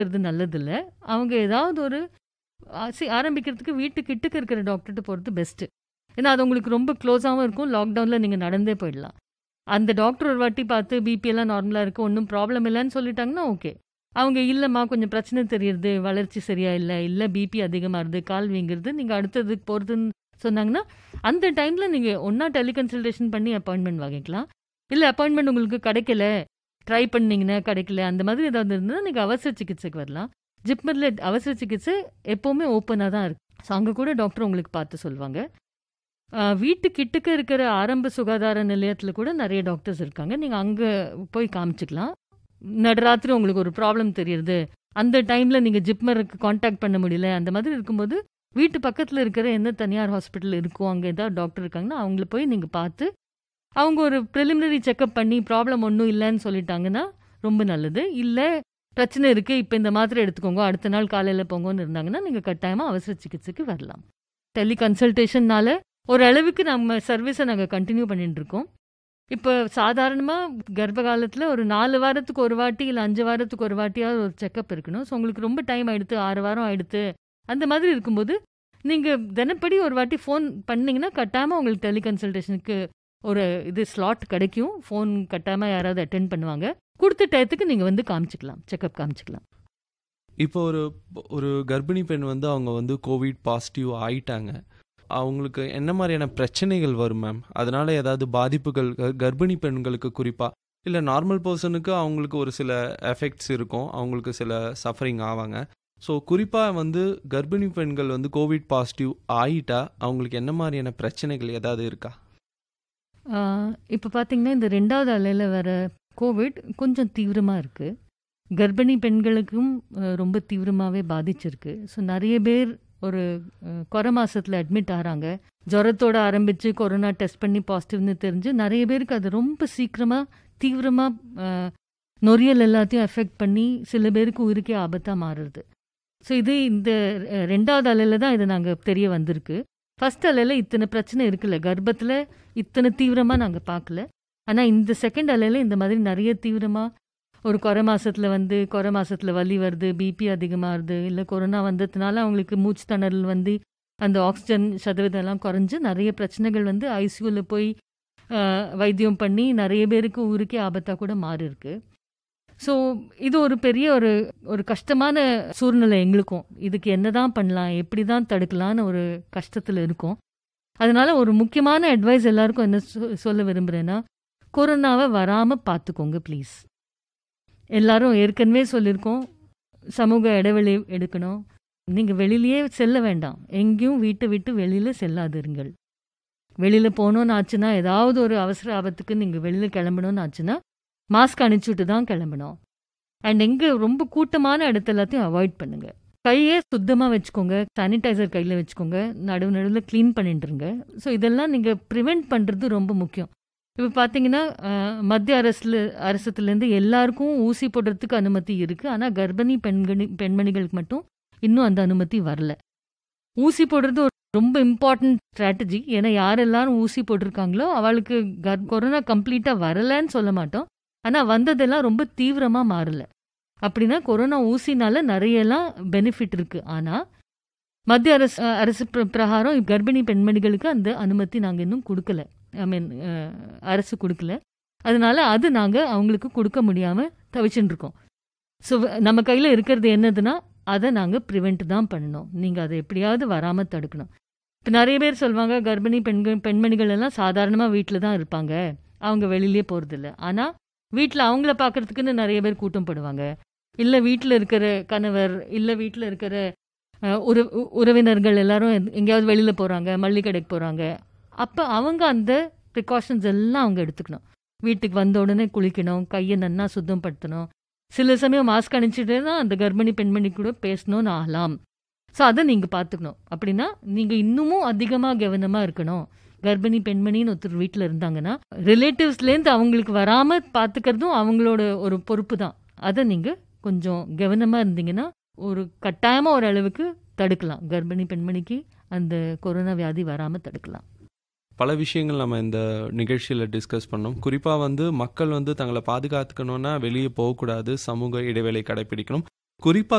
இருக்கிறது நல்லதில்ல. அவங்க ஏதாவது ஒரு ஆசி ஆரம்பிக்கிறதுக்கு வீட்டு கிட்டக்க இருக்கிற டாக்டர்ட்ட போறது பெஸ்ட்டு. ஏன்னா, அது உங்களுக்கு ரொம்ப க்ளோஸாவும் இருக்கும். லாக்டவுன்ல நீங்க நடந்தே போயிடலாம். அந்த டாக்டர் ஒரு வாட்டி பார்த்து பிபி எல்லாம் நார்மலா இருக்கு. ஒண்ணும் ப்ராப்ளம் இல்லன்னு சொல்லிட்டாங்கன்னா, ஓகே. அவங்க இல்லம்மா கொஞ்சம் பிரச்சனை தெரியுது. வளர்ச்சி சரியா இல்ல. இல்ல பிபி அதிகமாகுது. கால் வீங்குறது. நீங்க அடுத்ததுக்கு போறதுன்னு சொன்னாங்கன்னா, அந்த டைம்ல நீங்க ஒண்ணா டெலிகன்சல்டேஷன் பண்ணி அப்பாயின்ட்மென்ட் வாங்கிக்கலாம். இல்ல அப்பாயின்ட்மென்ட் உங்களுக்கு கிடைக்கல. ட்ரை பண்ணீங்கன்னா கிடைக்கல. அந்த மாதிரி ஏதாவது இருந்ததுன்னா, நீங்க அவசர சிகிச்சைக்கு வரலாம். ஜிப்மர்ல அவசர சிகிச்சை எப்பவுமே ஓப்பனா தான் இருக்கு. ஸோ அங்க கூட டாக்டர் உங்களுக்கு பார்த்து சொல்லுவாங்க. அ வீட்டு கிட்டக்க இருக்கிற ஆரம்ப சுகாதார நிலையத்தில கூட நெறைய டாக்டர்ஸ் இருக்காங்க. நீங்க அங்க போய் காமிச்சுக்கலாம். நடுராத்திரி உங்களுக்கு ஒரு ப்ராப்ளம் தெரியுது. அந்த டைம்ல நீங்க ஜிப்மருக்கு கான்டாக்ட் பண்ண முடியல. அந்த மாதிரி இருக்கும்போது, வீட்டு பக்கத்துல இருக்கிற எந்த தனியார் ஹாஸ்பிட்டல் இருக்கோ, அங்க ஏதாவது டாக்டர் இருக்காங்கன்னா, அவங்கள போய் நீங்க பார்த்து, அவங்க ஒரு பிரிலிமினரி செக்கப் பண்ணி ப்ராப்ளம் ஒண்ணும் இல்லன்னு சொல்லிட்டாங்கன்னா, ரொம்ப நல்லது. இல்ல பிரச்சனை இருக்கு. இப்ப இந்த மாத்திரை எடுத்துக்கோங்க. அடுத்த நாள் காலையில போங்கன்னு இருந்தாங்கன்னா, நீங்க கட்டாயமா அவசர சிகிச்சைக்கு வரலாம். டெலி கன்சல்டேஷன்னால ஓரளவுக்கு நம்ம சர்வீஸ நாங்க கன்டின்யூ பண்ணிட்டு இருக்கோம். இப்ப சாதாரணமா கர்ப்ப காலத்துல ஒரு 4 வாரத்துக்கு ஒரு வாட்டி, இல்ல 5 வாரத்துக்கு ஒரு வாட்டியாவது ஒரு செக்கப் இருக்கணும். ஸோ உங்களுக்கு ரொம்ப டைம் ஆயிடுத்து. 6 வாரம் ஆயிடுத்து. அந்த மாதிரி இருக்கும்போது, நீங்க தினப்படி ஒரு வாட்டி ஃபோன் பண்ணீங்கன்னா, கட்டாயமா உங்களுக்கு டெலி கன்சல்டேஷனுக்கு ஒரு இது ஸ்லாட் கிடைக்கும். ஃபோன் கட்டாயமா யாராவது அட்டெண்ட் பண்ணுவாங்க. குடுத்த டயத்துக்கு நீங்க வந்து காமிச்சுக்கலாம். செக்கப் காமிச்சுக்கலாம். இப்போ ஒரு ஒரு கர்ப்பிணி பெண் வந்து அவங்க வந்து கோவிட் பாசிட்டிவ் ஆயிட்டாங்க. அவங்களுக்கு என்ன மாரியான பிரச்சனைகள் வரும் மேம்? அதனால ஏதாவது பாதிப்புகள் க கர்ப்பிணி பெண்களுக்கு குறிப்பா, இல்ல நார்மல் பெர்சனுக்கு அவங்களுக்கு ஒரு சில எஃபெக்ட்ஸ் இருக்கும். அவங்களுக்கு சில சஃபரிங் ஆவாங்க. ஸோ குறிப்பா வந்து கர்ப்பிணி பெண்கள் வந்து கோவிட் பாசிட்டிவ் ஆயிட்டா, அவங்களுக்கு என்ன மாரியான பிரச்சனைகள் ஏதாவது இருக்கா? ஆ இப்ப பார்த்தீங்கன்னா, இந்த 2வது அலையில வர கோவிட் கொஞ்சம் தீவிரமா இருக்கு. கர்ப்பிணி பெண்களுக்கும் அ ரொம்ப தீவிரமாவே பாதிச்சிருக்கு. ஸோ நெறைய பேர் ஒரு அ கொர மாசத்துல அட்மிட் ஆறாங்க. ஜுரத்தோட ஆரம்பிச்சு கொரோனா டெஸ்ட் பண்ணி பாசிட்டிவ்னு தெரிஞ்சு, நெறைய பேருக்கு அது ரொம்ப சீக்கிரமா, தீவிரமா அ நுரையீரல் எல்லாத்தையும் அஃபெக்ட் பண்ணி, சில பேருக்கு உயிருக்கே ஆபத்தா மாறுது. ஸோ இது இந்த 2வது அலையில தான் இது நாங்க தெரிய வந்திருக்கு. ஃபர்ஸ்ட் அலையில இத்தன பிரச்சனை இருக்குல்ல. கர்ப்பத்துல இத்தன தீவிரமா நாங்க பார்க்கல. ஆனா இந்த செகண்ட் அலையில இந்த மாதிரி நெறைய தீவிரமா ஒரு கொர மாசத்துல வந்து கொர மாசத்துல வலி வருது, பிபி அதிகமாகுது, இல்ல கொரோனா வந்ததுனால அவங்களுக்கு மூச்சு திணறல் வந்து, அந்த ஆக்ஸிஜன் சதவீதம் எல்லாம் குறைஞ்சு நெறைய பிரச்சனைகள் வந்து ஐசியூல போய் அ வைத்தியம் பண்ணி நெறைய பேருக்கு உயிருக்கே ஆபத்தா கூட மாறியிருக்கு. ஸோ இது ஒரு பெரிய ஒரு ஒரு கஷ்டமான சூழ்நிலை எங்களுக்கும். இதுக்கு என்னதான் பண்ணலாம்? எப்படி தான் தடுக்கலான்னு ஒரு கஷ்டத்துல இருக்கோம். அதனால ஒரு முக்கியமான அட்வைஸ் எல்லாருக்கும் என்ன சொ சொல்ல விரும்புறேன்னா, கொரோனாவ வராம பார்த்துக்கோங்க ப்ளீஸ். எல்லாரும் ஏற்கனவே சொல்லியிருக்கோம். சமூக இடைவெளி எடுக்கணும். நீங்க வெளியிலயே செல்ல வேண்டாம். எங்கேயும் வீட்ட விட்டு வெளியில செல்லாதிருங்கள். வெளியில போணும்னு ஆச்சுன்னா, ஏதாவது ஒரு அவசர ஆபத்துக்கு நீங்க வெளியில கிளம்பணும்னு ஆச்சுன்னா, மாஸ்க் அணிச்சுட்டு தான் கிளம்பணும். அண்ட் எங்க ரொம்ப கூட்டமான இடத்த எல்லாத்தையும் அவாய்ட் பண்ணுங்க. கைய சுத்தமா வச்சுக்கோங்க. சானிடைசர் கையில வச்சுக்கோங்க. நடுவு நடுவுல கிளீன் பண்ணிட்டு இருங்க. ஸோ இதெல்லாம் நீங்க பிரிவென்ட் பண்றது ரொம்ப முக்கியம். இப்ப பார்த்தீங்கன்னா, அ மத்திய அரசுல அரசுலேருந்து எல்லாருக்கும் ஊசி போடுறதுக்கு அனுமதி இருக்கு. ஆனா கர்ப்பிணி பெண்கணி பெண்மணிகளுக்கு மட்டும் இன்னும் அந்த அனுமதி வரல. ஊசி போடுறது ஒரு ரொம்ப இம்பார்ட்டன்ட் ஸ்ட்ராட்டஜி. ஏன்னா யார் எல்லாரும் ஊசி போட்டிருக்காங்களோ, அவளுக்கு கர் கொரோனா கம்ப்ளீட்டா வரலன்னு சொல்ல மாட்டோம். ஆனா வந்ததெல்லாம் ரொம்ப தீவிரமா மாறல. அப்படின்னா கொரோனா ஊசினால நெறையலாம் பெனிஃபிட் இருக்கு. ஆனா, மத்திய அரசு அ அரசு பிர பிரகாரம் கர்ப்பிணி பெண்மணிகளுக்கு அந்த அனுமதி நாங்க இன்னும் குடுக்கல. ஐ மீன் அ அரசு குடுக்கல. அதனால அது நாங்க அவங்களுக்கு குடுக்க முடியாம தவிச்சுட்டு இருக்கோம். ஸோ நம்ம கையில இருக்கிறது என்னதுன்னா, அத நாங்க பிரிவென்ட் தான் பண்ணணும். நீங்க அத எப்படியாவது வராம தடுக்கணும். இப்ப நெறைய பேர் சொல்வாங்க, கர்ப்பிணி பெண்கள் பெண்மணிகள் எல்லாம் சாதாரணமா வீட்ல தான் இருப்பாங்க. அவங்க வெளியிலயே போறதில்ல. ஆனா, வீட்ல அவங்கள பார்க்கறதுக்குன்னு நெறைய பேர் கூட்டம் போடுவாங்க. இல்ல வீட்ல இருக்கிற கணவர், இல்ல வீட்ல இருக்கிற அ உற உறவினர்கள் எல்லாரும் எங்கேயாவது வெளியில போறாங்க, மளிகை கடைக்கு போறாங்க. அப்ப அவங்க அந்த பிரிகாஷன்ஸ் எல்லாம் அவங்க எடுத்துக்கணும். வீட்டுக்கு வந்த உடனே குளிக்கணும். கைய நன்னா சுத்தம் படுத்தணும். சில சமயம் மாஸ்க் அணிச்சுட்டு தான் அந்த கர்ப்பிணி பெண்மணி கூட பேசணும்னு ஆகலாம். ஸோ அத நீங்க பார்த்துக்கணும். அப்படின்னா, நீங்க இன்னமும் அதிகமா கவனமா இருக்கணும். கர்ப்பிணி பெண்மணின்னு ஒருத்தர் வீட்ல இருந்தாங்கன்னா, ரிலேட்டிவ்ஸ்லேருந்து அவங்களுக்கு வராம பார்த்துக்கிறதும் அவங்களோட ஒரு பொறுப்பு தான். அத நீங்க கொஞ்சம் கவனமா இருந்தீங்கன்னா, ஒரு கட்டாயமா ஒரு அளவுக்கு தடுக்கலாம். கர்ப்பிணி பெண்மணிக்கு அந்த கொரோனா வியாதி வராம தடுக்கலாம். பல விஷயங்கள் நம்ம இந்த நிகழ்ச்சியில டிஸ்கஸ் பண்ணோம். குறிப்பா வந்து மக்கள் வந்து தங்கள பாதுகாத்துக்கணும்னா வெளிய போகக்கூடாது. சமூக இடைவெளி கடைப்பிடிக்கணும். குறிப்பா